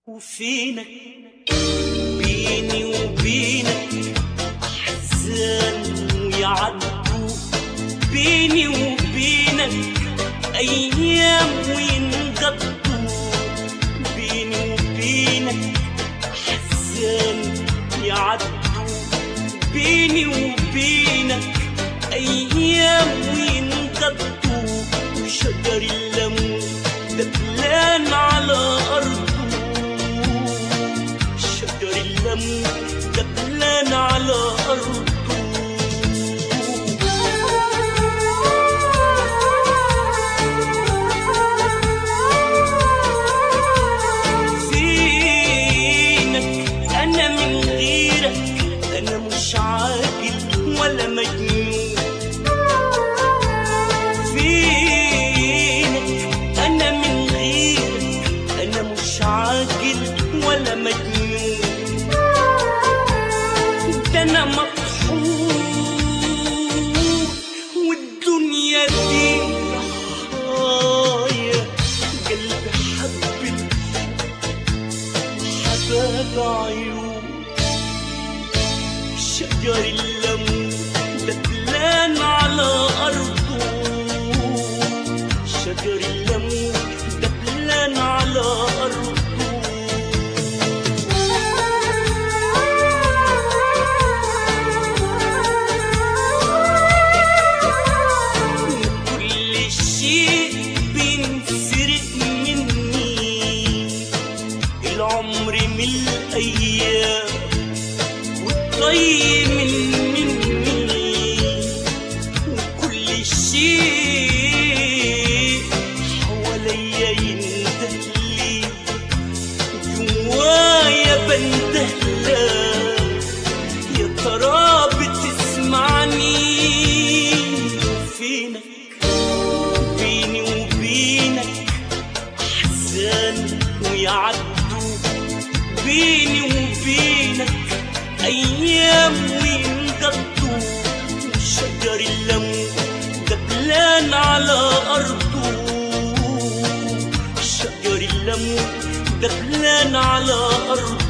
وفينك بيني وبينك أحزان ويعدوا بيني وبينك أيام وينقضوا بيني وبينك أحزان يعدوا بيني وبينك أيام وينقضوا وشجر الليمون دبلان على أرضه شجر الليمون دبلان على أرضه فينك أنا من غيرك أنا مش عاقل ولا مجنون فينك أنا من غيرك أنا مش عاقل ولا مجنون ده أنا مطحون والدنيا دي رحايا قلبي حبك حباب عيون شجر الليمون دبلان على أرضه شجر الليمون دبلان على أرضه كل شيء بينسرق مني العمر من الأيام والطيب من مني وكل شيء حواليا يندهلي جوايا بندهلك يا ترى بتسمعني فينك بيني وبينك أحزان ويعدوا بيني وبينك أيام وينقضوا شجر الليمون دبلان على أرضه شجر الليمون دبلان على أرضه